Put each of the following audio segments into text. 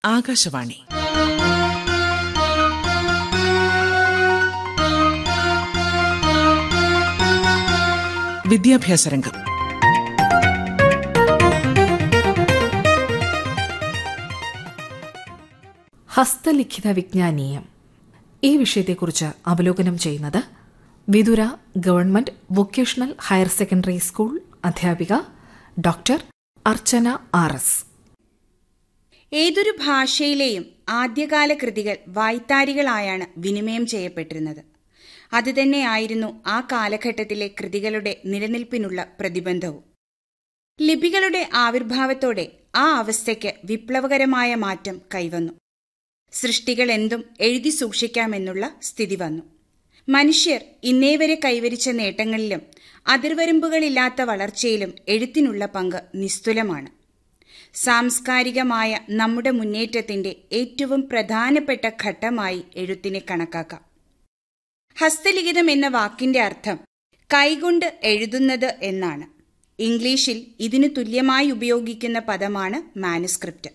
ആകാശവാണി വിദ്യാഭ്യാസ രംഗം ഹസ്തലിഖിത വിജ്ഞാനീയം ഈ വിഷയത്തെക്കുറിച്ച് അവലോകനം ചെയ്യുന്നത് Vithura government vocational higher secondary school അധ്യാപിക ഡോക്ടർ അർച്ചന ആർ എസ് ഏതൊരു ഭാഷയിലെയും ആദ്യകാല കൃതികൾ വായ്ത്താരികളായാണ് വിനിമയം ചെയ്യപ്പെട്ടിരുന്നത് അതുതന്നെയായിരുന്നു ആ കാലഘട്ടത്തിലെ കൃതികളുടെ നിലനിൽപ്പിനുള്ള പ്രതിബന്ധവും ലിപികളുടെ ആവിർഭാവത്തോടെ ആ അവസ്ഥയ്ക്ക് വിപ്ലവകരമായ മാറ്റം കൈവന്നു സൃഷ്ടികൾ എന്തും എഴുതി സൂക്ഷിക്കാമെന്നുള്ള സ്ഥിതി വന്നു മനുഷ്യർ ഇന്നേവരെ കൈവരിച്ച നേട്ടങ്ങളിലും അതിർവരമ്പുകളില്ലാത്ത വളർച്ചയിലും എഴുത്തിനുള്ള പങ്ക് നിസ്തുലമാണ് സാംസ്കാരികമായ നമ്മുടെ മുന്നേറ്റത്തിന്റെ ഏറ്റവും പ്രധാനപ്പെട്ട ഘട്ടമായി എഴുത്തിനെ കണക്കാക്കാം ഹസ്തലിഖിതം എന്ന വാക്കിന്റെ അർത്ഥം കൈകൊണ്ട് എഴുതുന്നത് എന്നാണ് ഇംഗ്ലീഷിൽ ഇതിനു തുല്യമായി ഉപയോഗിക്കുന്ന പദമാണ് മാനുസ്ക്രിപ്റ്റ്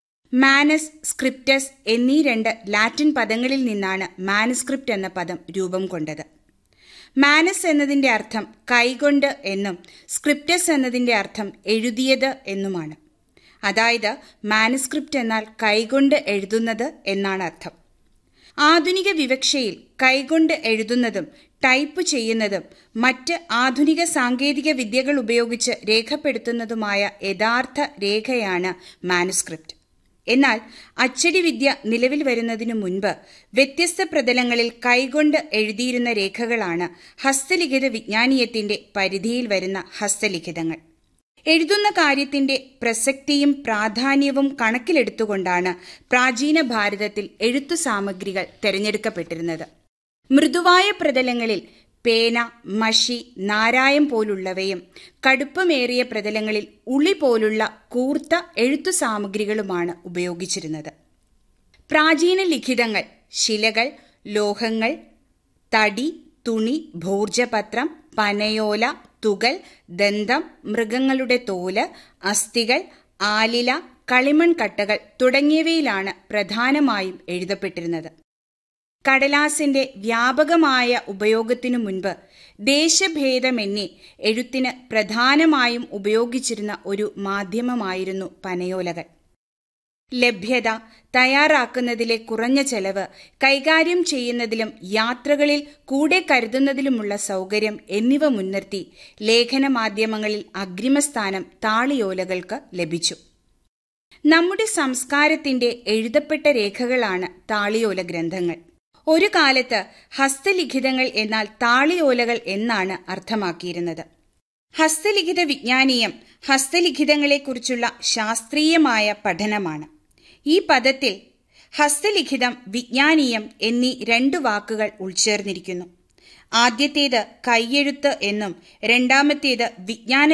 മാനസ് സ്ക്രിപ്റ്റസ് എന്നീ രണ്ട് ലാറ്റിൻ പദങ്ങളിൽ നിന്നാണ് മാനുസ്ക്രിപ്റ്റ് എന്ന പദം രൂപം കൊണ്ടത് മാനസ് എന്നതിന്റെ അർത്ഥം കൈകൊണ്ട് എന്നും സ്ക്രിപ്റ്റസ് എന്നതിന്റെ അർത്ഥം എഴുതിയത് എന്നുമാണ് അതായത് മാനുസ്ക്രിപ്റ്റ് എന്നാൽ കൈകൊണ്ട് എഴുതുന്നത് എന്നാണ് അർത്ഥം ആധുനിക വിവക്ഷയിൽ കൈകൊണ്ട് എഴുതുന്നതും ടൈപ്പ് ചെയ്യുന്നതും മറ്റ് ആധുനിക സാങ്കേതിക വിദ്യകൾ ഉപയോഗിച്ച് രേഖപ്പെടുത്തുന്നതുമായ യഥാർത്ഥ രേഖയാണ് മാനുസ്ക്രിപ്റ്റ് എന്നാൽ അച്ചടി വിദ്യ നിലവിൽ വരുന്നതിനു മുൻപ് വ്യത്യസ്ത പ്രതലങ്ങളിൽ കൈകൊണ്ട് എഴുതിയിരുന്ന രേഖകളാണ് ഹസ്തലിഖിത വിജ്ഞാനീയത്തിന്റെ പരിധിയിൽ വരുന്ന ഹസ്തലിഖിതങ്ങൾ എഴുതുന്ന കാര്യത്തിന്റെ പ്രസക്തിയും പ്രാധാന്യവും കണക്കിലെടുത്തുകൊണ്ടാണ് പ്രാചീന ഭാരതത്തിൽ എഴുത്തു സാമഗ്രികൾ തിരഞ്ഞെടുക്കപ്പെട്ടിരുന്നത് മൃദുവായ പ്രതലങ്ങളിൽ പേന മഷി നാരായം പോലുള്ളവയും കടുപ്പമേറിയ പ്രതലങ്ങളിൽ ഉളി പോലുള്ള കൂർത്ത എഴുത്തു സാമഗ്രികളുമാണ് ഉപയോഗിച്ചിരുന്നത് പ്രാചീന ലിഖിതങ്ങൾ ശിലകൾ ലോഹങ്ങൾ തടി തുണി ഭോർജപത്രം പനയോല തുകൽ ദന്തം മൃഗങ്ങളുടെ തോല് അസ്ഥികൾ ആലില കളിമൺ കട്ടകൾ തുടങ്ങിയവയിലാണ് പ്രധാനമായും എഴുതപ്പെട്ടിരുന്നത് കടലാസിന്റെ വ്യാപകമായ ഉപയോഗത്തിനു മുൻപ് ദേശഭേദമെന്നെ എഴുത്തിന് പ്രധാനമായും ഉപയോഗിച്ചിരുന്ന ഒരു മാധ്യമമായിരുന്നു പനയോലകൾ ലഭ്യത തയ്യാറാക്കുന്നതിലെ കുറഞ്ഞ ചെലവ് കൈകാര്യം ചെയ്യുന്നതിലും യാത്രകളിൽ കൂടെ കരുതുന്നതിലുമുള്ള സൗകര്യം എന്നിവ മുൻനിർത്തി ലേഖന മാധ്യമങ്ങളിൽ അഗ്രിമസ്ഥാനം താളിയോലകൾക്ക് ലഭിച്ചു നമ്മുടെ സംസ്കാരത്തിന്റെ എഴുതപ്പെട്ട രേഖകളാണ് താളിയോല ഗ്രന്ഥങ്ങൾ ഒരു കാലത്ത് ഹസ്തലിഖിതങ്ങൾ എന്നാൽ താളിയോലകൾ എന്നാണ് അർത്ഥമാക്കിയിരുന്നത് ഹസ്തലിഖിത വിജ്ഞാനീയം ഹസ്തലിഖിതങ്ങളെക്കുറിച്ചുള്ള ശാസ്ത്രീയമായ പഠനമാണ് ഈ പദത്തിൽ ഹസ്തലിഖിതം വിജ്ഞാനീയം എന്നീ രണ്ടു വാക്കുകൾ ഉൾച്ചേർന്നിരിക്കുന്നു ആദ്യത്തേത് കൈയെഴുത്ത് എന്നും രണ്ടാമത്തേത് വിജ്ഞാന